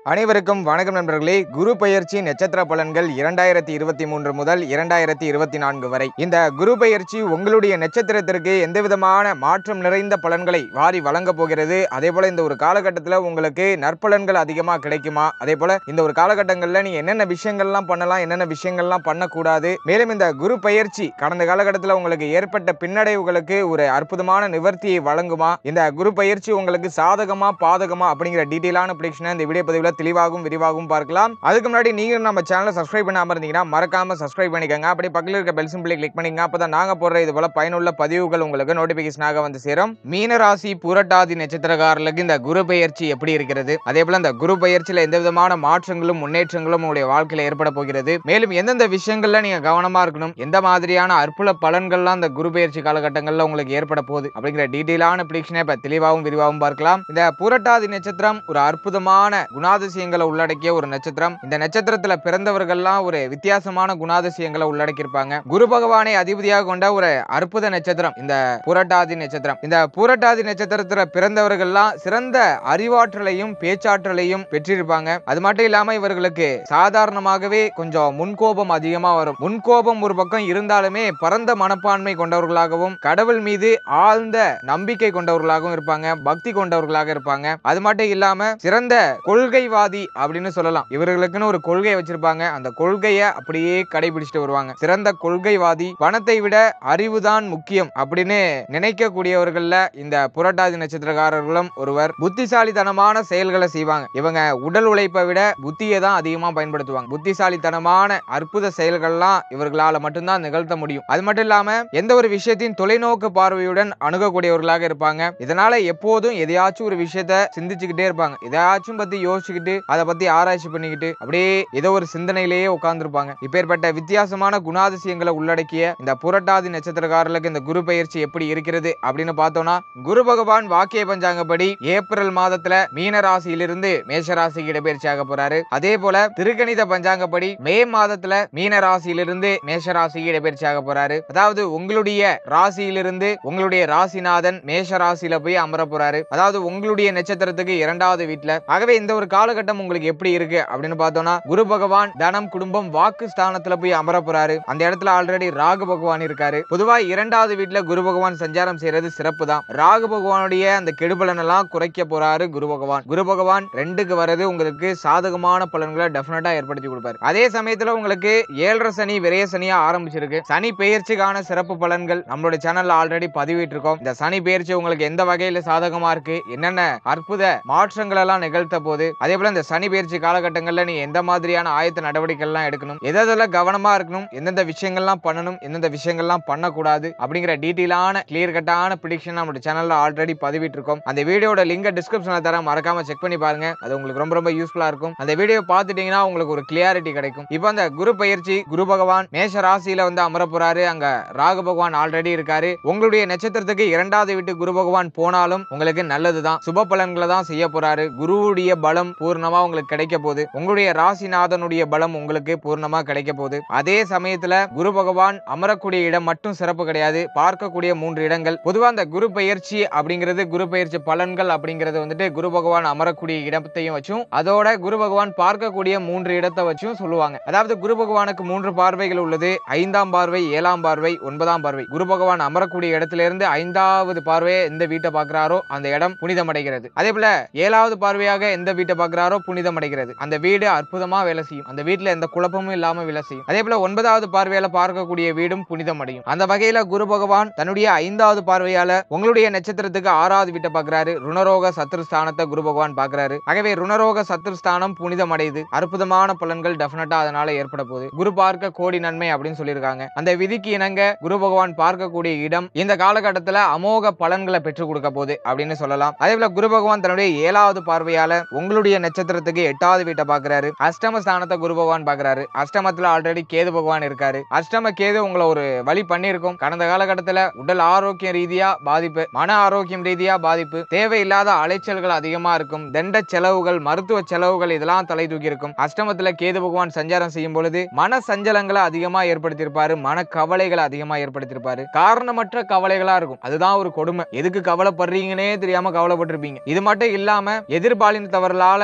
அனைவருக்கும் வணக்கம் நண்பர்களே குரு பெயர்ச்சி நட்சத்திர பலன்கள் இரண்டாயிரத்தி இருபத்தி மூன்று முதல் இரண்டாயிரத்தி இருபத்தி நான்கு வரை இந்த குரு பெயர்ச்சி உங்களுடைய நட்சத்திரத்திற்கு எந்த விதமான மாற்றம் நிறைந்த பலன்களை வாரி வழங்க போகிறது அதே போல இந்த ஒரு காலகட்டத்தில் உங்களுக்கு நற்பலன்கள் அதிகமாக கிடைக்குமா அதே போல இந்த ஒரு காலகட்டங்களில் நீங்க என்னென்ன விஷயங்கள்லாம் பண்ணலாம் என்னென்ன விஷயங்கள்லாம் பண்ணக்கூடாது மேலும் இந்த குரு பெயர்ச்சி கடந்த காலகட்டத்தில் உங்களுக்கு ஏற்பட்ட பின்னடைவுகளுக்கு ஒரு அற்புதமான நிவர்த்தியை வழங்குமா இந்த குரு பெயர்ச்சி உங்களுக்கு சாதகமா பாதகமா அப்படிங்கிற டீட்டெயிலான ப்ரிடிக்ஷனை இந்த வீடியோ பதிவில் தெளிவாகவும் விரிவாகவும் பார்க்கலாம் அதுக்கு முன்னாடி நீங்க நம்ம சேனலை சப்ஸ்கிரைப் பண்ணாம இருந்தீங்கன்னா மறக்காம சப்ஸ்கிரைப் பண்ணிக்கோங்க அப்படி பக்கத்தில் இருக்க பெல் சிம்பிளை கிளிக் பண்ணிங்க அப்பதான் நாங்க போடுற இது போல பயனுள்ள பதிவுகள் உங்களுக்கு நோட்டிபிகேஷனாக வந்து சேரும் மீனராசி புரட்டாதி நட்சத்திரக்காரர்களுக்கு இந்த குரு பெயர்ச்சி எப்படி இருக்கிறது அதே போல இந்த குரு பெயர்ச்சியில எந்த விதமான மாற்றங்களும் முன்னேற்றங்களும் உங்களுடைய வாழ்க்கையில ஏற்பட போகிறது மேலும் எந்தெந்த விஷயங்கள்ல நீங்க கவனமா இருக்கணும் எந்த மாதிரியான அற்புத பலன்கள்லாம் இந்த குரு பெயர்ச்சி காலகட்டங்கள்ல உங்களுக்கு ஏற்பட போகுது அப்படிங்கிற டீட்டெயிலான ப்ரிடிக்ஷனை இப்ப தெளிவாகவும் விரிவாகவும் பார்க்கலாம் இந்த புரட்டாதி நட்சத்திரம் ஒரு அற்புதமான குணாதிசயங்களை உள்ளடக்கிய ஒரு நட்சத்திரம் இந்த நட்சத்திரத்துல பிறந்தவர்கள்லாம் ஒரு வித்தியாசமான குணாதிசயங்களை உள்ளடக்கியிருப்பாங்க குரு பகவானை அதிபதியாக கொண்ட ஒரு அற்புத நட்சத்திரம் இந்த புரட்டாதி நட்சத்திரம் இந்த புரட்டாதி நட்சத்திரத்துல பிறந்தவர்கள்லாம் சிறந்த அறிவாற்றலையும் பேச்சாற்றலையும் பெற்றிருப்பாங்க அது மட்டும் இல்லாம இவர்களுக்கு சாதாரணமாகவே கொஞ்சம் முன்கோபம் அதிகமா வரும் முன்கோபம் ஒரு பக்கம் இருந்தாலுமே பரந்த மனப்பான்மை கொண்டவர்களாகவும் கடவுள் மீது ஆழ்ந்த நம்பிக்கை கொண்டவர்களாகவும் இருப்பாங்க பக்தி கொண்டவர்களாக இருப்பாங்க அது மட்டும் இல்லாம சிறந்த கொள்கைவாதி அப்படின்னு சொல்லலாம் இவர்களுக்குன்னு ஒரு கொள்கை வச்சிருப்பாங்க அந்த கொள்கையை அப்படியே கடைபிடிச்சிட்டு வருவாங்க சிறந்த கொள்கைவாதி பணத்தை விட அறிவுதான் முக்கியம் அப்படின்னு நினைக்கக்கூடியவர்கள்ல இந்த புரட்டாதி நட்சத்திரக்காரர்களும் ஒருவர் புத்திசாலித்தனமான செயல்களை செய்வாங்க இவங்க உடல் உழைப்பை விட புத்தியை தான் அதிகமா பயன்படுத்துவாங்க புத்திசாலித்தனமான அற்புத செயல்கள்லாம் இவர்களால மட்டும்தான் நிகழ்த்த முடியும் அது மட்டும் இல்லாம எந்த ஒரு விஷயத்தின் தொலைநோக்கு பார்வையுடன் அணுகக்கூடியவர்களாக இருப்பாங்க இதனால எப்போதும் எதையாச்சும் ஒரு விஷயத்த சிந்திச்சுக்கிட்டே இருப்பாங்க எதையாச்சும் பத்தி யோசிச்சுக்கிட்டு அதை பத்தி ஆராய்ச்சி பண்ணிக்கிட்டு அப்படியே ஏதோ ஒரு சிந்தனையிலேயே உட்கார்ந்துருப்பாங்க இப்பேற்பட்ட வித்தியாசமான குணாதிசயங்களை உள்ளடக்கிய இந்த புரட்டாதி நட்சத்திரக்காரர்களுக்கு இந்த குரு பயிற்சி எப்படி இருக்கிறது அப்படின்னு பார்த்தோம்னா குரு பகவான் வாக்கிய பஞ்சாங்கப்படி ஏப்ரல் மாதத்துல மீன ராசியிலிருந்து மேஷ ராசிக்கு இடப்பெயர்ச்சி ஆக போறாரு அதே போல திருக்கணித பஞ்சாங்கப்படி மே மாதத்துல மீன ராசியிலிருந்து மேஷ ராசிக்கு இடப்பெயர்ச்சி ஆக போறாரு அதாவது உங்களுடைய ராசியிலிருந்து உங்களுடைய ராசிநாதன் மேஷ ராசியில போய் அமர போறாரு அதாவது உங்களுடைய நட்சத்திரத்துக்கு இரண்டாவது வீட்டுல ஆகவே இந்த ஒரு காலகட்டம் உங்களுக்கு எப்படி இருக்கு அப்படின்னு பார்த்தோம்னா குரு பகவான் தனம் குடும்பம் வாக்கு ஸ்தானத்துல போய் அமர போறாரு அந்த இடத்துல ஆல்ரெடி ராகு பகவான் இருக்காரு பொதுவா இரண்டாவது வீட்டுல குரு பகவான் சஞ்சாரம் செய்யறது சிறப்பு தான் ராகு பகவானுடைய அந்த கெடுபலன் எல்லாம் குறைக்க போறாரு குரு பகவான் குரு பகவான் ரெண்டுக்கு வர்றது உங்களுக்கு சாதகமான பலன்களை டெஃபினட்டா ஏற்படுத்தி கொடுப்பாரு அதே சமயத்துல உங்களுக்கு ஏழரை சனி விரைய சனியா ஆரம்பிச்சிருக்கு சனி பெயர்ச்சிக்கான சிறப்பு பலன்கள் நம்மளுடைய சேனல்ல ஆல்ரெடி பதிவிட்டு இருக்கோம் இந்த சனி பெயர்ச்சி உங்களுக்கு எந்த வகையில சாதகமா இருக்கு என்னென்ன அற்புத மாற்றங்கள் எல்லாம் நிகழ்த்த போது அதே போல இந்த சனி பெயர்ச்சி காலகட்டங்கள்ல நீ எந்த மாதிரியான ஆயத்த நடவடிக்கைகள் எல்லாம் எடுக்கணும் எதெல்லாம் கவனமா இருக்கணும் எந்தெந்த விஷயங்கள்லாம் பண்ணணும் எந்தெந்த விஷயங்கள்லாம் பண்ணக்கூடாது அப்படிங்கிற டீட்டெயிலான கிளியர் கட்டான ப்ரிடிக்ஷன் நம்மளுடைய சேனல்ல ஆல்ரெடி பதிவிட்டு இருக்கோம் அந்த வீடியோட லிங்க் டிஸ்கிரிப்ஷன்ல தரேன் மறக்காம செக் பண்ணி பாருங்க அது உங்களுக்கு ரொம்ப ரொம்ப யூஸ்ஃபுல்லா இருக்கும் அந்த வீடியோ பார்த்துட்டீங்கன்னா உங்களுக்கு ஒரு கிளியாரிட்டி கிடைக்கும் இப்போ அந்த குரு பயிற்சி குரு பகவான் மேஷ ராசியில வந்து அமர போறாரு அங்க ராகு பகவான் ஆல்ரெடி இருக்காரு உங்களுடைய நட்சத்திரத்துக்கு இரண்டாவது வீட்டு குரு பகவான் போனாலும் உங்களுக்கு நல்லதுதான் சுப பலன்களை தான் செய்ய போறாரு குருவுடைய பலம் பூர்ணமா உங்களுக்கு கிடைக்க போகுது உங்களுடைய ராசிநாதனுடைய பலம் உங்களுக்கு பூர்ணமா கிடைக்க போகுது அதே சமயத்துல குரு பகவான் அமரக்கூடிய இடம் மட்டும் சிறப்பு கிடையாது பார்க்கக்கூடிய மூன்று இடங்கள் பொதுவா அந்த குரு பயிற்சி அப்படிங்கிறது குரு பயிற்சி பலன்கள் அப்படிங்கிறது வந்துட்டு குரு பகவான் அமரக்கூடிய இடத்தையும் வச்சும் அதோட குரு பகவான் பார்க்கக்கூடிய மூன்று இடத்தை வச்சும் சொல்லுவாங்க அதாவது குரு பகவானுக்கு மூன்று பார்வைகள் உள்ளது ஐந்தாம் பார்வை ஏழாம் பார்வை ஒன்பதாம் பார்வை குரு பகவான் அமரக்கூடிய இடத்துல இருந்து ஐந்தாவது பார்வையை எந்த வீட்டை பார்க்கிறாரோ அந்த இடம் புனிதமடைகிறது அதே போல ஏழாவது பார்வையாக எந்த வீட்டை பார்க்கிறாரோ புனிதமடைகிறது அந்த வீடு அற்புதமா வேலை செய்யும் அந்த வீட்டுல எந்த குழப்பமும் இல்லாம வேலை செய்யும் அதே போல ஒன்பதாவது பார்வையால பார்க்கக்கூடிய வீடும் புனிதமடையும் அந்த வகையில குரு பகவான் தன்னுடைய ஐந்தாவது பார்வையால உங்களுடைய நட்சத்திரத்துக்கு ஆறாவது வீட்டை பார்க்கிறாரு ருணரோக சத்துருஸ்தானத்தை குரு பகவான் பார்க்கிறாரு ஆகவே ருணரோக சத்துருஸ்தானம் புனிதம் அடையுது அற்புதமான பலன்கள் டெஃபினட்டா அதனால ஏற்பட போகுது குரு பார்க்க கோடி நன்மை அப்படின்னு சொல்லியிருக்காங்க அந்த விதிக்கு இணங்க குரு பகவான் பார்க்கக்கூடிய இடம் இந்த காலகட்டத்துல அமோக பலன்களை பெற்றுக் கொடுக்க போகுது அப்படின்னு சொல்லலாம் அதே போல குரு பகவான் தன்னுடைய ஏழாவது பார்வையால உங்களுடைய நட்சத்திரத்துக்கு எட்டாவது வீட்டை பார்க்கிறாரு அஷ்டம ஸ்தானத்தை குரு பகவான் பார்க்கிறாரு அஷ்டமத்துல ஆல்ரெடி கேது பகவான் இருக்காரு அஷ்டம கேது உங்களை ஒரு வழி பண்ணியிருக்கும் கடந்த காலகட்டத்துல உடல் ஆரோக்கியம் ரீதியா பாதிப்பு மன ஆரோக்கியம் ரீதியா பாதிப்பு தேவையில்லாத அலைச்சல்கள் அதிகமா இருக்கும் தண்ட செலவுகள் மருத்துவ செலவுகள் இதெல்லாம் தலை தூக்கி இருக்கும் அஷ்டமத்துல கேது பகவான் சஞ்சாரம் செய்யும் பொழுது மன சஞ்சலங்களை அதிகமா ஏற்படுத்தியிருப்பாரு மன கவலைகளை அதிகமா ஏற்படுத்தியிருப்பாரு காரணமற்ற கவலைகளா இருக்கும் அதுதான் ஒரு கொடுமை எதுக்கு கவலைப்படுறீங்கன்னே தெரியாம கவலைப்பட்டிருப்பீங்க இது மட்டும் இல்லாம எதிர்பாலினத்தவர்களால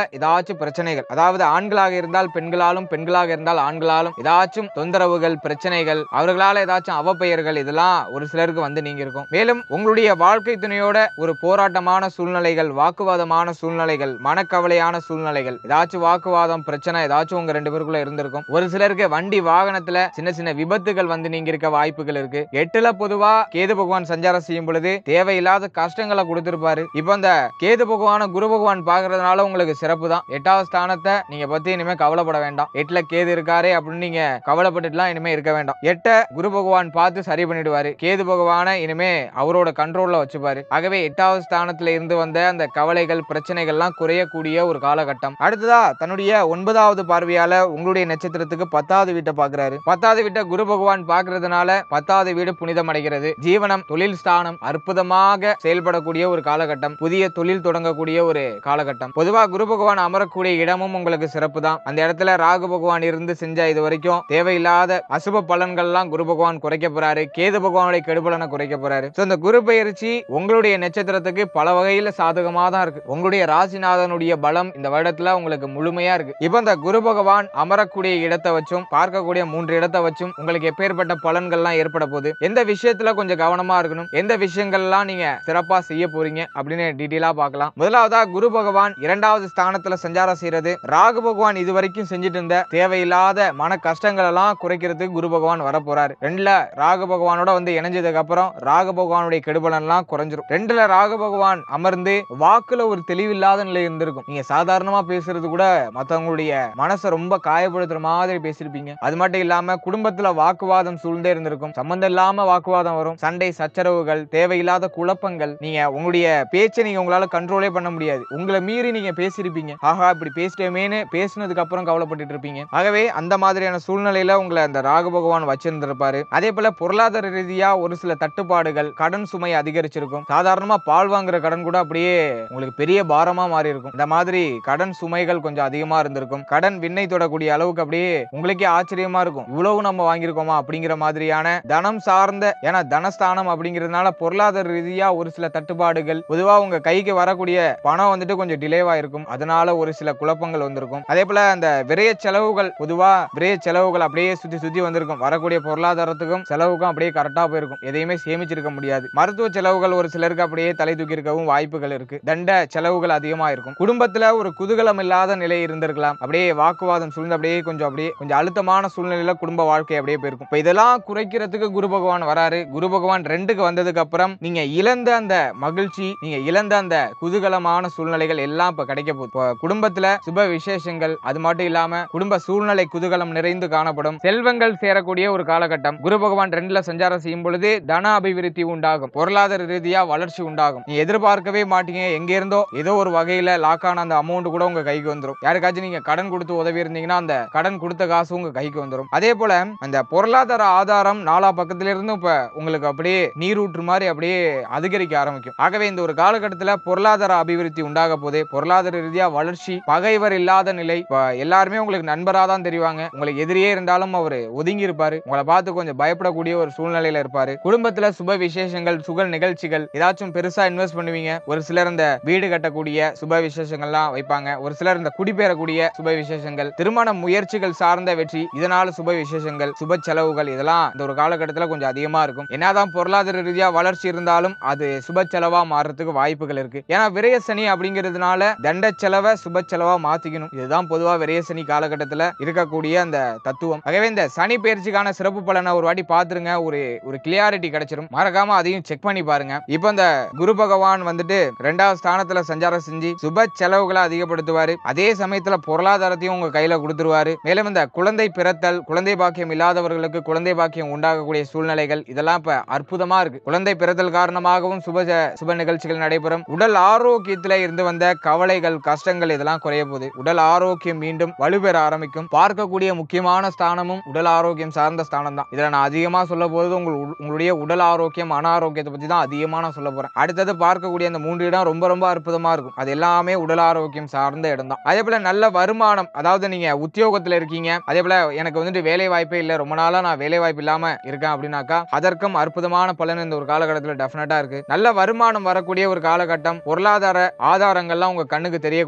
ஏதாச்சும் பிரச்சனைகள் அதாவது ஆண்களாக இருந்தால் பெண்களாலும் பெண்களாக இருந்தால் ஆண்களாலும் ஏதாச்சும் தொந்தரவுகள் பிரச்சனைகள் அவர்களால ஏதாச்சும் அவப்பெயர்கள் இதெல்லாம் ஒரு சிலருக்கு வந்து நீங்க இருக்கும் மேலும் உங்களுடைய வாழ்க்கை துணையோட ஒரு போராட்டமான சூழ்நிலைகள் வாக்குவாதமான சூழ்நிலைகள் மனக்கவலையான சூழ்நிலைகள் ஏதாச்சும் வாக்குவாதம் பிரச்சனை ஏதாச்சும் உங்க ரெண்டு பேருக்குள்ள இருந்திருக்கும் ஒரு சிலருக்கு வண்டி வாகனத்துல சின்ன சின்ன விபத்துகள் வந்து நீங்க இருக்க வாய்ப்புகள் இருக்கு எட்டுல பொதுவா கேது பகவான் சஞ்சாரம் செய்யும் பொழுது தேவையில்லாத கஷ்டங்களை கொடுத்திருப்பாரு இப்போ இந்த கேது பகவான குரு பகவான் பாக்குறதுனால உங்களுக்கு சிறப்பு தான் எட்டாவது ஸ்தானத்தை நீங்க பத்தி இனிமே கவலைப்பட வேண்டாம் எட்டுல கேது இருக்காரு அப்படின்னு நீங்க கவலைப்பட்டுட்டுலாம் இனிமே இருக்க வேண்டாம் எட்ட குரு பகவான் பார்த்து சரி பண்ணிடுவாரு கேது பகவானை இனிமே அவரோட கண்ட்ரோல்ல வச்சுப்பாரு ஆகவே எட்டாவது ஸ்தானத்துல இருந்து வந்த அந்த கவலைகள் பிரச்சனைகள்லாம் குறையக்கூடிய ஒரு காலகட்டம் அடுத்ததா தன்னுடைய ஒன்பதாவது பார்வையால உங்களுடைய நட்சத்திரத்துக்கு பத்தாவது வீட்டை பாக்குறாரு பத்தாவது வீட்டை குரு பகவான் பாக்குறதுனால பத்தாவது வீடு புனிதம் அடைகிறது ஜீவனம் தொழில் ஸ்தானம் அற்புதமாக செயல்படக்கூடிய ஒரு காலகட்டம் புதிய தொழில் தொடங்கக்கூடிய ஒரு காலகட்டம் பொதுவா குரு பகவான் அமரக்கூடிய இடமும் உங்களுக்கு சிறப்பு தான் அந்த இடத்துல ராகு பகவான் இருந்து செஞ்ச இது வரைக்கும் தேவையில்லாத அசுப பலன்கள்லாம் குரு பகவான் குறைக்க போறாரு கேது பகவானுடைய கெடுபலனை குறைக்க போறாரு சோ இந்த குரு பயிற்சி உங்களுடைய நட்சத்திரத்துக்கு பல வகையில சாதகமா தான் இருக்கு உங்களுடைய ராசிநாதனுடைய பலம் இந்த வருடத்துல உங்களுக்கு முழுமையா இருக்கு இப்போ இந்த குரு பகவான் அமரக்கூடிய இடத்தை வச்சும் பார்க்கக்கூடிய மூன்று இடத்தை வச்சும் உங்களுக்கு எப்பேற்பட்ட பலன்கள்லாம் ஏற்பட போகுது எந்த விஷயத்துல கொஞ்சம் கவனமா இருக்கணும் எந்த விஷயங்கள்லாம் நீங்க சிறப்பா செய்ய போறீங்க அப்படின்னு டீட்டெயிலா பார்க்கலாம் முதலாவதா குரு பகவான் இரண்டாவது ஸ்தானத்துல சஞ்சாரம் செய்யறது ராகு பகவான் இது வரைக்கும் செஞ்சுட்டு இருந்த தேவையில்லாத மன கஷ்டங்கள் எல்லாம் குறைக்கிறதுக்கு குரு பகவான் வர போறாரு ரெண்டுல ராகு பகவானோட வந்து இணைஞ்சதுக்கு அப்புறம் ராகு பகவானுடைய கெடுபலன் எல்லாம் குறைஞ்சிரும் ரெண்டுல ராகு பகவான் அமர்ந்து வாக்குல ஒரு தெளிவில்லாத நிலை இருந்திருக்கும் நீங்க சாதாரணமா பேசுறது கூட மத்தவங்களுடைய மனசை ரொம்ப காயப்படுத்துற மாதிரி பேசியிருப்பீங்க அது மட்டும் இல்லாம குடும்பத்துல வாக்குவாதம் சூழ்ந்தே இருந்திருக்கும் சம்பந்தம் இல்லாம வாக்குவாதம் வரும் சண்டை சச்சரவுகள் தேவையில்லாத குழப்பங்கள் நீங்க உங்களுடைய பேச்சை நீங்க உங்களால கண்ட்ரோலே பண்ண முடியாது உங்களை மீறி நீங்க பேசியிருப்பீங்க ஆஹா இப்படி பேசிட்டோமேனு பேசினதுக்கு அப்புறம் கவலைப்பட்டுட்டு இருப்பீங்க ஆகவே அந்த மாதிரியான சூழ்நிலையில உங்களை அந்த ராகு பகவான் வச்சிருந்திருப்பாரு அதே போல பொருளாதார ரீதியா ஒரு சில தட்டுப்பாடுகள் கடன் சுமை அதிகரிச்சிருக்கும் சாதாரணமா பால் வாங்குற கடன் கூட அப்படியே உங்களுக்கு பெரிய பாரமா மாறி இருக்கும் இந்த மாதிரி கடன் சுமைகள் கொஞ்சம் அதிகமா இருந்திருக்கும் கடன் விண்ணை தொடக்கூடிய அளவுக்கு அப்படியே உங்களுக்கே ஆச்சரியமா இருக்கும் இவ்வளவு நம்ம வாங்கியிருக்கோமா அப்படிங்கிற மாதிரியான தனம் சார்ந்த ஏன்னா தனஸ்தானம் அப்படிங்கிறதுனால பொருளாதார ரீதியா ஒரு சில தட்டுப்பாடுகள் பொதுவா உங்க கைக்கு வரக்கூடிய பணம் வந்துட்டு கொஞ்சம் டிலேவா இருக்கும் அதனால ஒரு சில குழப்பங்கள் வந்திருக்கும் அதே போல அந்த விரைய செலவுகள் பொதுவா விரைய செலவுகள் அப்படியே சுத்தி சுத்தி வந்திருக்கும் வரக்கூடிய பொருளாதாரத்துக்கும் செலவுக்கும் அப்படியே கரெக்டா போயிருக்கும் எதையுமே சேமிச்சிருக்க முடியாது மருத்துவ செலவுகள் ஒரு சிலருக்கு அப்படியே தலை தூக்கி இருக்கவும் வாய்ப்புகள் இருக்கு தண்ட செலவுகள் அதிகமா இருக்கும் குடும்பத்துல ஒரு குதூகலம் இல்லாத நிலை இருந்திருக்கலாம் அப்படியே வாக்குவாதம் சூழ்ந்து அப்படியே கொஞ்சம் அப்படியே கொஞ்சம் அழுத்தமான சூழ்நிலையில குடும்ப வாழ்க்கை அப்படியே போயிருக்கும் இப்ப இதெல்லாம் குறைக்கிறதுக்கு குரு பகவான் வராரு குரு பகவான் ரெண்டுக்கு வந்ததுக்கு அப்புறம் நீங்க இழந்த அந்த மகிழ்ச்சி நீங்க இழந்த அந்த குதூகலமான சூழ்நிலைகள் எல்லாம் இப்ப கிடைக்க போகுது இப்ப குடும்பத்துல சுப விசேஷங்கள் அது மட்டும் இல்லாம குடும்ப சூழ்நிலை குதூகலம் நிறைந்து காணப்படும் செல்வங்கள் சேரக்கூடிய ஒரு காலகட்டம் குரு பகவான் ரெண்டுல சஞ்சாரம் செய்யும் பொழுது தன அபிவிருத்தி உண்டாகும் பொருளாதார ரீதியா வளர்ச்சி உண்டாகும் நீ எதிர்பார்க்கவே மாட்டீங்க எங்க இருந்தோ ஏதோ ஒரு வகையில லாக் ஆன அந்த அமௌண்ட் கூட உங்க கைக்கு வந்துரும் யாருக்காச்சும் நீங்க கடன் கொடுத்து உதவி இருந்தீங்கன்னா அந்த கடன் கொடுத்த காசு உங்க கைக்கு வந்துரும் அதே போல அந்த பொருளாதார ஆதாரம் நாலா பக்கத்துல இருந்தும் இப்ப உங்களுக்கு அப்படியே நீரூற்று மாதிரி அப்படியே அதிகரிக்க ஆரம்பிக்கும் ஆகவே இந்த ஒரு காலகட்டத்துல பொருளாதார அபிவிருத்தி உண்டாக போதே பொருளாதார ரீதியா வளர்ச்சி பகைவர் இல்லாத நிலை இப்ப எல்லாருமே உங்களுக்கு நண்பரா தான் தெரிவாங்க உங்களுக்கு எதிரியே இருந்தாலும் அவர் ஒதுங்கி இருப்பாரு உங்களை பார்த்து கொஞ்சம் பயப்படக்கூடிய ஒரு சூழ்நிலையில இருப்பாரு குடும்பத்துல சுப விசேஷங்கள் சுகல் நிகழ்ச்சிகள் ஏதாச்சும் பெருசா இன்வெஸ்ட் பண்ணுவீங்க ஒரு சிலர் இந்த வீடு கட்டக்கூடிய சுப விசேஷங்கள்லாம் வைப்பாங்க ஒரு சிலர் இந்த குடிபெயரக்கூடிய சுப விசேஷங்கள் திருமண முயற்சிகள் சார்ந்த வெற்றி இதனால சுப விசேஷங்கள் சுப செலவுகள் இதெல்லாம் இந்த ஒரு காலகட்டத்துல கொஞ்சம் அதிகமா இருக்கும் என்னதான் பொருளாதார ரீதியா வளர்ச்சி இருந்தாலும் அது சுப செலவா மாறுறதுக்கு வாய்ப்புகள் இருக்கு ஏன்னா விரய சனி அப்படிங்கிறதுனால தண்ட செலவை சுப செலவா மாத்திக்கணும் இதுதான் பொதுவா விரய சனி காலகட்டத்துல இருக்கக்கூடிய அந்த தத்துவம் ஆகவே இந்த சனி பயிற்சிக்கான சிறப்பு பலனை ஒரு வாட்டி பாத்துருங்க ஒரு ஒரு கிளியாரிட்டி கிடைச்சிரும் மறக்காம அதையும் செக் பண்ணி பாருங்க இப்போ இந்த குரு பகவான் வந்துட்டு ரெண்டாவது ஸ்தானத்துல சஞ்சாரம் செஞ்சு சுப செலவுகளை அதிகப்படுத்துவாரு அதே சமயத்துல பொருளாதாரத்தையும் உங்க கையில கொடுத்துருவாரு மேலும் இந்த குழந்தை பிறத்தல் குழந்தை பாக்கியம் இல்லாதவர்களுக்கு குழந்தை பாக்கியம் உண்டாகக்கூடிய சூழ்நிலைகள் இதெல்லாம் இப்ப அற்புதமா இருக்கு குழந்தை பிறத்தல் காரணமாகவும் சுப சுப நிகழ்ச்சிகள் நடைபெறும் உடல் ஆரோக்கியத்துல இருந்து வந்த கவலைகள் கஷ்டங்கள் இதெல்லாம் குறைய போகுது உடல் ஆரோக்கியம் மீண்டும் வலுப்பெற ஆரம்பிக்கும் பார்க்கக்கூடிய முக்கியமான ஸ்தானமும் உடல் ஆரோக்கியம் சார்ந்த ஸ்தானம் தான் இதுல நான் அதிகமா சொல்ல போறது உங்கள் உ- உங்களுடைய உடல் ஆரோக்கியம் மன ஆரோக்கியத்தை பத்தி தான் அதிகமா நான் சொல்ல போறேன் அடுத்தது பார்க்கக்கூடிய அந்த மூன்று இடம் ரொம்ப ரொம்ப அற்புதமா இருக்கும் அது எல்லாமே உடல் ஆரோக்கியம் சார்ந்த இடம் தான் அதே போல நல்ல வருமானம் அதாவது நீங்க உத்தியோகத்துல இருக்கீங்க அதே போல எனக்கு வந்துட்டு வேலை வாய்ப்பே இல்லை ரொம்ப நாளா நான் வேலை வாய்ப்பு இல்லாம இருக்கேன் அப்படின்னாக்கா அதற்கும் அற்புதமான பலன் இந்த ஒரு காலகட்டத்தில் டெஃபினட்டா இருக்கு நல்ல வருமானம் வரக்கூடிய ஒரு காலகட்டம் பொருளாதார ஆதாரங்கள்லாம் உங்க கண்ணுக்கு தெரியக்கூடிய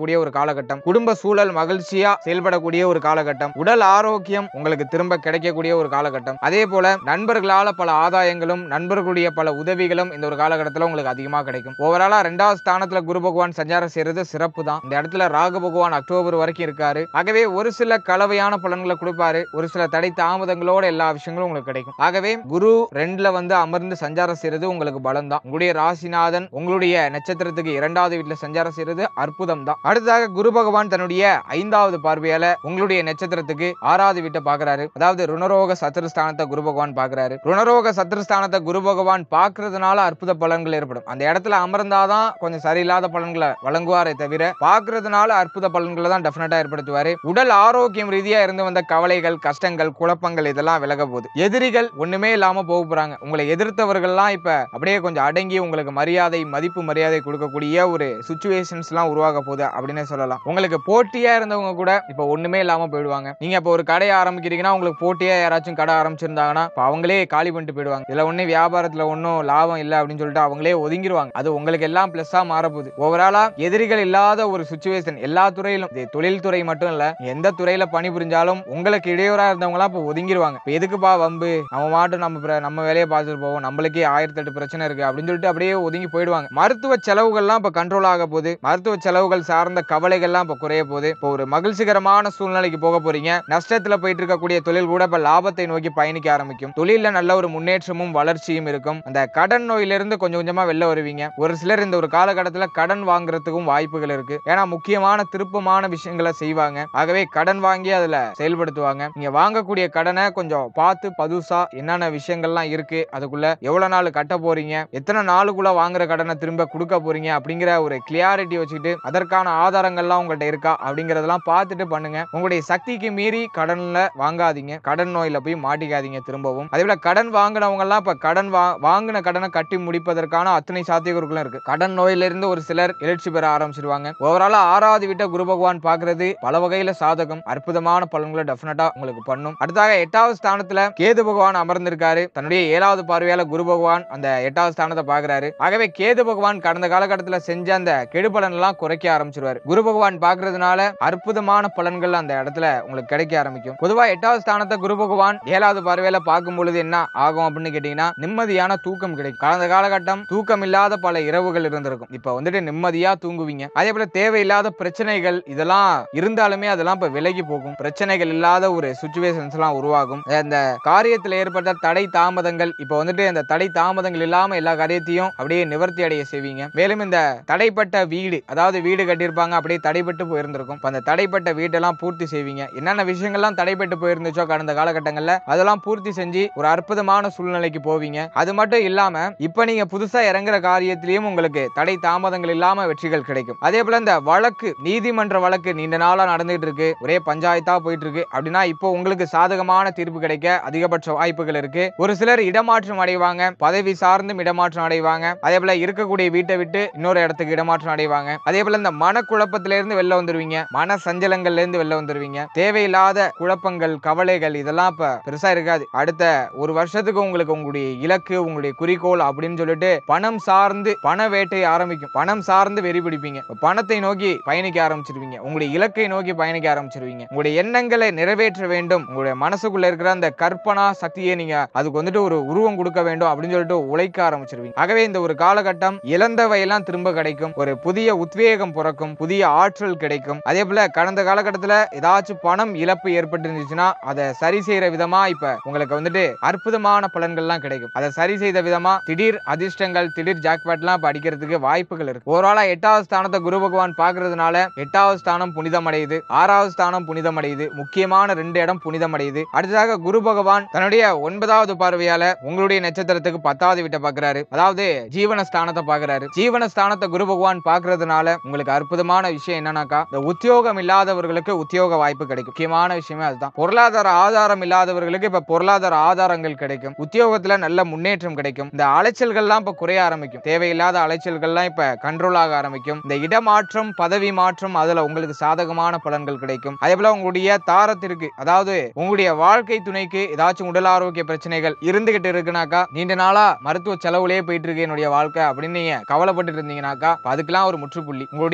வரக்கூடிய ஒரு காலகட்டம் குடும்ப சூழல் மகிழ்ச்சியா செயல்படக்கூடிய ஒரு காலகட்டம் உடல் ஆரோக்கியம் உங்களுக்கு திரும்ப கிடைக்கக்கூடிய ஒரு காலகட்டம் அதே போல நண்பர்களால பல ஆதாயங்களும் நண்பர்களுடைய பல உதவிகளும் இந்த ஒரு காலகட்டத்தில் உங்களுக்கு அதிகமாக கிடைக்கும் ஓவராலா ரெண்டாவது ஸ்தானத்துல குரு பகவான் சஞ்சாரம் செய்யறது சிறப்பு தான் இந்த இடத்துல ராகு பகவான் அக்டோபர் வரைக்கும் இருக்காரு ஆகவே ஒரு சில கலவையான பலன்களை கொடுப்பாரு ஒரு சில தடை தாமதங்களோட எல்லா விஷயங்களும் உங்களுக்கு கிடைக்கும் ஆகவே குரு ரெண்டுல வந்து அமர்ந்து சஞ்சாரம் செய்யறது உங்களுக்கு பலம் தான் உங்களுடைய ராசிநாதன் உங்களுடைய நட்சத்திரத்துக்கு இரண்டாவது வீட்டுல சஞ்சாரம் செய்யறது அற்புதம் தான் அடுத்ததாக குரு பகவான் தன்னுடைய ஐந்தாவது பார்வையால உங்களுடைய நட்சத்திரத்துக்கு ஆறாவது வீட்டை பாக்குறாரு அதாவது ருணரோக சத்துருஸ்தானத்தை குரு பகவான் பாக்குறாரு ருணரோக சத்துருஸ்தானத்தை குரு பகவான் பாக்குறதுனால அற்புத பலன்கள் ஏற்படும் அந்த இடத்துல அமர்ந்தாதான் கொஞ்சம் சரியில்லாத பலன்களை வழங்குவாரே தவிர பாக்குறதுனால அற்புத பலன்களை தான் டெஃபினட்டா ஏற்படுத்துவாரு உடல் ஆரோக்கியம் ரீதியா இருந்து வந்த கவலைகள் கஷ்டங்கள் குழப்பங்கள் இதெல்லாம் விலக போகுது எதிரிகள் ஒண்ணுமே இல்லாம போக போறாங்க உங்களை எதிர்த்தவர்கள்லாம் இப்ப அப்படியே கொஞ்சம் அடங்கி உங்களுக்கு மரியாதை மதிப்பு மரியாதை கொடுக்கக்கூடிய ஒரு சுச்சுவேஷன்ஸ் எல்லாம் உருவாக போகுது அப்படின்னு சொல்லலாம் உங்களுக்கு போட்டியா இருந்தவங்க கூட இப்ப ஒண்ணுமே இல்லாம போயிடுவாங்க நீங்க இப்ப ஒரு கடையை ஆரம்பிக்கிறீங்கன்னா உங்களுக்கு போட்டியா யாராச்சும் கடை ஆரம்பிச்சிருந்தாங்கன்னா இப்ப அவங்களே காலி பண்ணிட்டு போயிடுவாங்க இதுல ஒண்ணு வியாபாரத்துல ஒன்றும் லாபம் இல்லை அப்படின்னு சொல்லிட்டு அவங்களே ஒதுங்கிடுவாங்க அது உங்களுக்கு எல்லாம் பிளஸ்ஸா மாறப்போகுது ஓவராலா எதிரிகள் இல்லாத ஒரு சுச்சுவேஷன் எல்லா துறையிலும் இது தொழில்துறை மட்டும் இல்ல எந்த துறையில பணிபுரிஞ்சாலும் உங்களுக்கு இடையூறா இருந்தவங்களாம் இப்ப ஒதுங்கிடுவாங்க இப்ப எதுக்குப்பா வம்பு நம்ம மாட்டும் நம்ம பிர- நம்ம வேலையை பார்த்துட்டு போவோம் நம்மளுக்கே ஆயிரத்தி எட்டு பிரச்சனை இருக்கு அப்படின்னு சொல்லிட்டு அப்படியே ஒதுங்கி போயிடுவாங்க மருத்துவ செலவுகள்லாம் இப்ப கண்ட்ரோல் ஆக போகுது மருத்துவ செலவுகள் சார்ந்த கவலைகள்லாம் இப்ப குறைய போகுது இப்போ ஒரு மகிழ்ச்சிகரமான சூழ்நிலைக்கு போக போறீங்க நஷ்டத்துல போயிட்டு இருக்கக்கூடிய தொழில் கூட இப்ப லாபத்தை நோக்கி பயணிக்க ஆரம்பிக்கும் தொழில்ல நல்ல ஒரு முன்னேற்றமும் வளர்ச்சியும் இருக்கும் அந்த கடன் நோயிலிருந்து கொஞ்சம் கொஞ்சமா வெளில வருவீங்க ஒரு சிலர் இந்த ஒரு காலகட்டத்துல கடன் வாங்குறதுக்கும் வாய்ப்புகள் இருக்கு ஏன்னா முக்கியமான திருப்பமான விஷயங்களை செய்வாங்க ஆகவே கடன் வாங்கி அதுல செயல்படுத்துவாங்க நீங்க வாங்கக்கூடிய கடனை கொஞ்சம் பார்த்து பதுசா என்னென்ன விஷயங்கள்லாம் இருக்கு அதுக்குள்ள எவ்வளவு நாள் கட்ட போறீங்க எத்தனை நாளுக்குள்ள வாங்குற கடனை திரும்ப கொடுக்க போறீங்க அப்படிங்கிற ஒரு கிளியாரிட்டி வச்சுக்கிட்டு அதற்கான ஆதாரங்கள்லாம் உங்கள்ட்ட இருக்கா அப்படிங்கறதெல்லாம் பார்த்துட்டு பண்ணுங்க உங்களுடைய சக்திக்கு மீறி கடன்ல வாங்காதீங்க கடன் நோயில போய் மாட்டிக்காதீங்க திரும்பவும் அதே போல கடன் வாங்கினவங்க எல்லாம் இப்ப கடன் வா வாங்கின கடனை கட்டி முடிப்பதற்கான அத்தனை சாத்தியக்கூறுகளும் இருக்கு கடன் நோயில இருந்து ஒரு சிலர் எழுச்சி பெற ஆரம்பிச்சிருவாங்க ஓவராலா ஆறாவது வீட்டை குரு பகவான் பாக்குறது பல வகையில சாதகம் அற்புதமான பலன்களை டெஃபினட்டா உங்களுக்கு பண்ணும் அடுத்தாக எட்டாவது ஸ்தானத்துல கேது பகவான் அமர்ந்திருக்காரு தன்னுடைய ஏழாவது பார்வையால குரு பகவான் அந்த எட்டாவது ஸ்தானத்தை பாக்குறாரு ஆகவே கேது பகவான் கடந்த காலகட்டத்துல செஞ்ச அந்த கெடுபலன் எல்லாம் குறைக்க ஆரம்பிச்சிருவாரு குரு பகவான் பாக்குறதுனால அற்புதமான பலன்கள் அந்த இடத்துல உங்களுக்கு கிடைக்க ஆரம்பிக்கும் பொதுவா எட்டாவது ஸ்தானத்தை குரு பகவான் ஏழாவது பார்வையில பார்க்கும் பொழுது என்ன ஆகும் அப்படின்னு கேட்டீங்கன்னா நிம்மதியான தூக்கம் கிடைக்கும் கடந்த காலகட்டம் தூக்கம் இல்லாத பல இரவுகள் இருந்திருக்கும் இப்ப வந்துட்டு நிம்மதியா தூங்குவீங்க அதே போல தேவையில்லாத பிரச்சனைகள் இதெல்லாம் இருந்தாலுமே அதெல்லாம் இப்ப விலகி போகும் பிரச்சனைகள் இல்லாத ஒரு சுச்சுவேஷன்ஸ் எல்லாம் உருவாகும் அந்த காரியத்தில் ஏற்பட்ட தடை தாமதங்கள் இப்ப வந்துட்டு அந்த தடை தாமதங்கள் இல்லாம எல்லா காரியத்தையும் அப்படியே நிவர்த்தி அடைய செய்வீங்க மேலும் இந்த தடைப்பட்ட வீடு அதாவது வீடு கட்டியிருப்பாங்க அப்படியே தடைப்பட்டு போயிருந்திருக்கும் இப்ப அந்த தடைப்பட்ட வீட்டெல்லாம் பூர்த்தி செய்வீங்க என்னென்ன விஷயங்கள்லாம் தடைப்பட்டு போயிருந்துச்சோ கடந்த காலகட்டங்கள்ல அதெல்லாம் பூர்த்தி செஞ்சு ஒரு அற்புதமான சூழ்நிலைக்கு போவீங்க அது மட்டும் இல்லாம இப்ப நீங்க புதுசா இறங்குற காரியத்திலயும் உங்களுக்கு தடை தாமதங்கள் இல்லாம வெற்றிகள் கிடைக்கும் அதே போல இந்த வழக்கு நீதிமன்ற வழக்கு நீண்ட நாளா நடந்துகிட்டு இருக்கு ஒரே பஞ்சாயத்தா போயிட்டு இருக்கு அப்படின்னா இப்போ உங்களுக்கு சாதகமான தீர்ப்பு கிடைக்க அதிகபட்ச வாய்ப்புகள் இருக்கு ஒரு சிலர் இடமாற்றம் அடைவாங்க பதவி சார்ந்தும் இடமாற்றம் அடைவாங்க அதே போல இருக்கக்கூடிய வீட்டை விட்டு இன்னொரு இடத்துக்கு இடமாற்றம் அடைவாங்க அதே போல இந்த மனக்குழப்பத்தில இருந்து வெளில வந்துருவீங்க மன சஞ்சலங்கள்ல இருந்து வெளில வந்துருவீங்க தேவையில்லாத குழப்பங்கள் கவலைகள் இதெல்லாம் இப்ப பெருசா இருக்காது அடுத்த ஒரு வருஷத்துக்கு உங்களுக்கு உங்களுடைய இலக்கு உங்களுடைய குறிக்கோள் அப்படின்னு சொல்லிட்டு பணம் சார்ந்து பண வேட்டை ஆரம்பிக்கும் பணம் சார்ந்து வெறி பிடிப்பீங்க இப்ப பணத்தை நோக்கி பயணிக்க ஆரம்பிச்சிருவீங்க உங்களுடைய இலக்கை நோக்கி பயணிக்க ஆரம்பிச்சிருவீங்க உங்களுடைய எண்ணங்களை நிறைவேற்ற வேண்டும் உங்களுடைய மனசுக்குள்ள இருக்கிற அந்த கற்பனா சக்தியை நீங்க அதுக்கு வந்துட்டு ஒரு உருவம் கொடுக்க வேண்டும் அப்படின்னு சொல்லிட்டு உழைக்க ஆரம்பிச்சிருவீங்க ஆகவே இந்த ஒரு காலகட்டம் இழந்தவையெல்லாம் திரும்ப கிடைக்கும் ஒரு புதிய உத்வேகம் பிறக்கும் புதிய ஆற்றல் கிடைக்கும் அதே போல கடந்த காலகட்டத்துல ஏதாச்சும் பணம் இழப்பு ஏற்பட்டு இருந்துச்சுன்னா அதை சரி செய்யற விதமா இப்ப உங்களுக்கு வந்துட்டு அற்புதமான பலன்கள்லாம் கிடைக்கும் அதை சரி செய்த விதமா திடீர் அதிர்ஷ்டங்கள் திடீர் ஜாக்பாட்லாம் இப்ப அடிக்கிறதுக்கு வாய்ப்புகள் இருக்கு ஓவராலா எட்டாவது ஸ்தானத்தை குரு பகவான் பாக்குறதுனால எட்டாவது ஸ்தானம் புனிதம் அடையுது ஆறாவது ஸ்தானம் புனிதம் அடையுது முக்கியமான ரெண்டு இடம் புனிதம் அடையுது அடுத்ததாக குரு பகவான் தன்னுடைய ஒன்பதாவது பார்வையால உங்களுடைய நட்சத்திரத்துக்கு பத்தாவது வீட்டை பாக்குறாரு அதாவது ஜீவன ஸ்தானத்தை பாக்குறாரு ஜீவன ஸ்தானத்தை குரு பகவான் பாக்குறதுனால உங்களுக்கு அற்புதமான விஷயம் என்னன்னாக்கா இந்த உத்தியோகம் இல்லாதவர்களுக்கு உத்தியோக வாய்ப்பு கிடைக்கும் முக்கியமான விஷயமே அதுதான் பொருளாதார ஆதாரம் இல்லாதவர்களுக்கு இப்ப பொருளாதார ஆதாரங்கள் கிடைக்கும் உத்தியோகத்துல நல்ல முன்னேற்றம் கிடைக்கும் இந்த அலைச்சல்கள்லாம் இப்ப குறைய ஆரம்பிக்கும் தேவையில்லாத அலைச்சல்கள்லாம் இப்ப கண்ட்ரோல் ஆக ஆரம்பிக்கும் இந்த இடமாற்றம் பதவி மாற்றம் அதுல உங்களுக்கு சாதகமான பலன்கள் கிடைக்கும் அதே போல உங்களுடைய தாரத்திற்கு அதாவது உங்களுடைய வாழ்க்கை துணைக்கு ஏதாச்சும் உடல் ஆரோக்கிய பிரச்சனைகள் இருந்துகிட்டு இருக்குனாக்கா நீண்ட நாளா மருத்துவ செலவுலயே போயிட்டு இருக்கு என்னுடைய வாழ்க்கை அப்படின்னு நீங்க கவலைப்பட்டு இருந்தீங்கன்னாக்கா அப்ப அதுக்கெல்லாம் ஒரு முற்றுப்புள்ளி உங்களுடைய வாழ்க்கை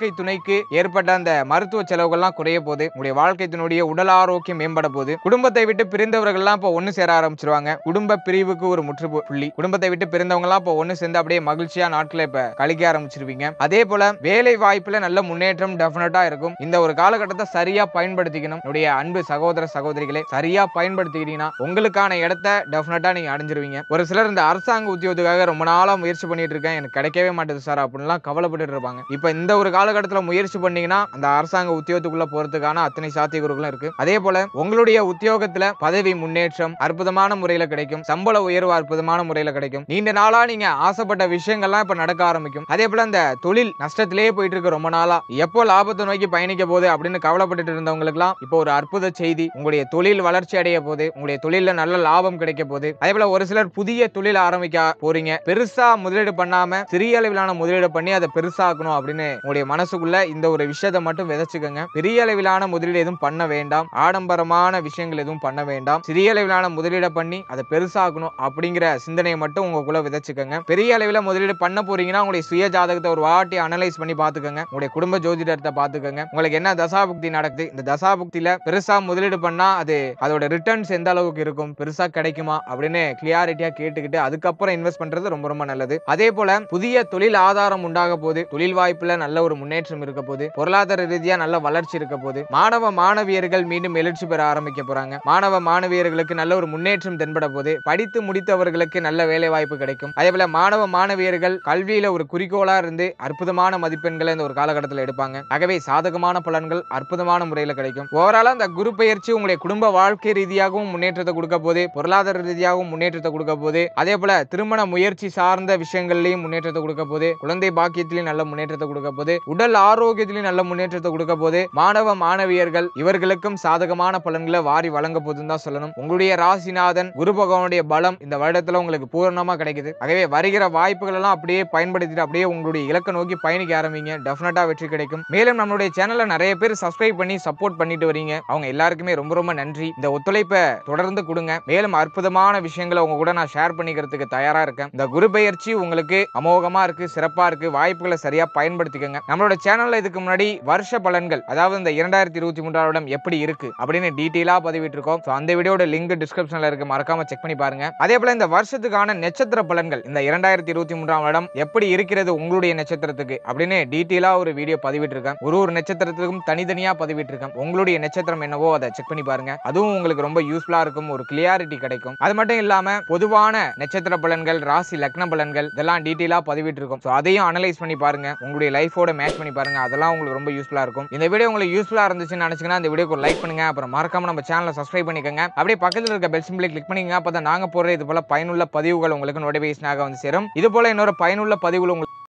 வாழ்க்கை துணைக்கு ஏற்பட்ட அந்த மருத்துவ செலவுகள்லாம் குறைய போகுது உங்களுடைய வாழ்க்கை துணையுடைய உடல் ஆரோக்கியம் மேம்பட போகுது குடும்பத்தை விட்டு பிரிந்தவர்கள்லாம் இப்போ ஒண்ணு சேர ஆரம்பிச்சிருவாங்க குடும்ப பிரிவுக்கு ஒரு முற்று புள்ளி குடும்பத்தை விட்டு பிரிந்தவங்கலாம் இப்போ ஒண்ணு சேர்ந்து அப்படியே மகிழ்ச்சியா நாட்களை இப்ப கழிக்க ஆரம்பிச்சிருவீங்க அதே போல வேலை வாய்ப்புல நல்ல முன்னேற்றம் டெஃபினட்டா இருக்கும் இந்த ஒரு காலகட்டத்தை சரியா பயன்படுத்திக்கணும் என்னுடைய அன்பு சகோதர சகோதரிகளை சரியா பயன்படுத்திக்கிட்டீங்கன்னா உங்களுக்கான இடத்த டெஃபினட்டா நீங்க அடைஞ்சிருவீங்க ஒரு சிலர் இந்த அரசாங்க உத்தியோகத்துக்காக ரொம்ப நாளா முயற்சி பண்ணிட்டு இருக்கேன் எனக்கு கிடைக்கவே மாட்டேது சார் அப்படின்லாம் கவலைப்பட்டு இருப்பாங்க இப்ப இந்த ஒரு காலகட்டத்துல முயற்சி பண்ணீங்கன்னா அந்த அரசாங்க உத்தியோகத்துக்குள்ள போறதுக்கான அத்தனை சாத்தியக்கூறுகளும் இருக்கு அதே போல உங்களுடைய உத்தியோகத்துல பதவி முன்னேற்றம் அற்புதமான முறையில கிடைக்கும் சம்பள உயர்வு அற்புதமான முறையில கிடைக்கும் நீண்ட நாளா நீங்க ஆசைப்பட்ட விஷயங்கள்லாம் இப்ப நடக்க ஆரம்பிக்கும் அதே போல அந்த தொழில் நஷ்டத்திலேயே போயிட்டு இருக்கு ரொம்ப நாளா எப்போ லாபத்தை நோக்கி பயணிக்க போகுது அப்படின்னு கவலைப்பட்டுட்டு இருந்தவங்களுக்குலாம் இப்போ ஒரு அற்புத செய்தி உங்களுடைய தொழில் வளர்ச்சி அடைய போகுது உங்களுடைய தொழில்ல நல்ல லாபம் கிடைக்க போகுது அதே போல ஒரு சிலர் புதிய தொழில் ஆரம்பிக்க போறீங்க பெருசா முதலீடு பண்ணாம சிறிய அளவிலான முதலீடு பண்ணி அதை பெருசாக்கணும் அப்படின்னு உங்களுடைய மனசுக்குள்ள இந்த ஒரு விஷயத்தை மட்டும் விதைச்சுக்கோங்க பெரிய அளவிலான முதலீடு எதுவும் பண்ண வேண்டாம் ஆடம்பரமான விஷயங்கள் எதுவும் பண்ண வேண்டாம் சிறிய அளவிலான முதலீடை பண்ணி அதை பெருசாக்கணும் அப்படிங்கிற சிந்தனையை மட்டும் உங்களுக்குள்ள விதைச்சுக்கோங்க பெரிய அளவில் முதலீடு பண்ண போறீங்கன்னா உங்களுடைய சுய ஜாதகத்தை ஒரு வாட்டி அனலைஸ் பண்ணி பார்த்துக்கோங்க உங்களுடைய குடும்ப ஜோதிடத்தை பார்த்துக்கோங்க உங்களுக்கு என்ன தசாபுக்தி நடக்குது இந்த தசாபுக்தியில பெருசா முதலீடு பண்ணா அது அதோட ரிட்டர்ன்ஸ் எந்த அளவுக்கு இருக்கும் பெருசா கிடைக்குமா அப்படின்னு கிளியாரிட்டியா கேட்டுக்கிட்டு அதுக்கப்புறம் இன்வெஸ்ட் பண்றது ரொம்ப ரொம்ப நல்லது அதே போல புதிய தொழில் ஆதாரம் உண்டாக போது தொழில் வாய்ப்புல நல்ல ஒரு முன்னேற்றம் இருக்க போது பொருளாதார ரீதியா நல்ல வளர்ச்சி இருக்க போது மாணவ மாணவியர்கள் மீண்டும் எழுச்சி பெற ஆரம்பிக்க போறாங்க மாணவ மாணவியர்களுக்கு நல்ல ஒரு முன்னேற்றம் தென்பட போது படித்து முடித்தவர்களுக்கு நல்ல வேலை வாய்ப்பு கிடைக்கும் அதே போல மாணவ மாணவியர்கள் கல்வியில ஒரு குறிக்கோளா இருந்து அற்புதமான மதிப்பெண்களை இந்த ஒரு காலகட்டத்தில் எடுப்பாங்க ஆகவே சாதகமான பலன்கள் அற்புதமான முறையில் கிடைக்கும் ஓவராலா அந்த குரு பயிற்சி உங்களுடைய குடும்ப வாழ்க்கை ரீதியாகவும் முன்னேற்றத்தை கொடுக்க போது பொருளாதார ரீதியாகவும் முன்னேற்றத்தை கொடுக்க போது அதே போல திருமண முயற்சி சார்ந்த விஷயங்கள்லயும் முன்னேற்றத்தை கொடுக்க போது குழந்தை பாக்கியத்திலையும் நல்ல முன்னேற்றத்தை கொடுக்க போது உடல் ஆரோக்கியத்திலையும் நல்ல முன்னேற்றத்தை கொடுக்க போது மாணவ மாணவியர்கள் இவர்களுக்கும் சாதகமான பலன்களை வாரி வழங்க போதுன்னு தான் சொல்லணும் உங்களுடைய ராசிநாதன் குரு பகவானுடைய பலம் இந்த வருடத்துல உங்களுக்கு பூரணமா கிடைக்குது ஆகவே வருகிற வாய்ப்புகள் எல்லாம் அப்படியே பயன்படுத்திட்டு அப்படியே உங்களுடைய இலக்கை நோக்கி பயணிக்க ஆரம்பிங்க டெஃபினட்டா வெற்றி கிடைக்கும் மேலும் நம்மளுடைய சேனலை நிறைய பேர் சப்ஸ்கிரைப் பண்ணி சப்போர்ட் பண்ணிட்டு வரீங்க அவங்க எல்லாருக்குமே ரொம்ப ரொம்ப நன்றி இந்த ஒத்துழைப்பை தொடர்ந்து கொடுங்க மேலும் அற்புதமான விஷயங்களை உங்க கூட நான் ஷேர் பண்ணிக்கிறதுக்கு தயாரா இருக்கேன் இந்த குரு பயிற்சி உங்களுக்கு அமோகமா இருக்கு சிறப்பா இருக்கு வாய்ப்புகளை சரியா பயன்படுத்திக்கோங்க நம்மளோட சேனல்ல இதுக்கு முன்னாடி வருஷ பலன்கள் அதாவது இந்த இரண்டாயிரத்தி இருபத்தி மூன்றாம் வருடம் எப்படி இருக்கு அப்படின்னு டீட்டெயிலா பதிவிட்டு இருக்கோம் So, அந்த வீடியோட லிங்க் டிஸ்கிரிப்ஷன்ல இருக்கு மறக்காம செக் பண்ணி பாருங்க அதே போல இந்த வருஷத்துக்கான நட்சத்திர பலன்கள் இந்த இரண்டாயிரத்தி இருபத்தி மூன்றாம் வருடம் எப்படி இருக்கிறது உங்களுடைய நட்சத்திரத்துக்கு அப்படின்னு டீட்டெயிலா ஒரு வீடியோ பதிவிட்டு இருக்கேன் ஒரு ஒரு நட்சத்திரத்துக்கும் தனித்தனியா பதிவிட்டு இருக்கேன் உங்களுடைய நட்சத்திரம் என்னவோ அதை செக் பண்ணி பாருங்க அதுவும் உங்களுக்கு ரொம்ப யூஸ்ஃபுல்லா இருக்கும் ஒரு கிளியாரிட்டி கிடைக்கும் அது மட்டும் இல்லாம பொதுவான நட்சத்திர பலன்கள் ராசி லக்ன பலன்கள் இதெல்லாம் டீட்டெயிலா பதிவிட்டு இருக்கும் ஸோ அதையும் அனலைஸ் பண்ணி பாருங்க உங்களுடைய லைஃபோட மேட்ச் பண்ணி பாருங்க அதெல்லாம் உங்களுக்கு ரொம்ப யூஸ்ஃபுல்லா இருக்கும் இந்த வீடியோ உங்களுக்கு யூஸ்ஃபுல்லா இருந்துச்சுன்னு நினைச்சீங்கன்னா இந்த வீடியோக்கு லைக் பண்ணுங்க அப்புறம் மறக்காம நம்ம சேனலை சப்ஸ்கிரைப் பண்ணிக்கோங்க அப்படியே பக்கத்தில் இருக்க பெல் சிம்பிளை கிளிக் பண்ணிக்கங்க அப்பதான் நாங்க போடுற இது போல பயனுள்ள பதிவுகள் உங்களுக்கு நோட்டிபிகேஷனாக வந்து சேரும் இது போல இன்னொரு பயனுள்ள பதிவுகள் உங்களுக்கு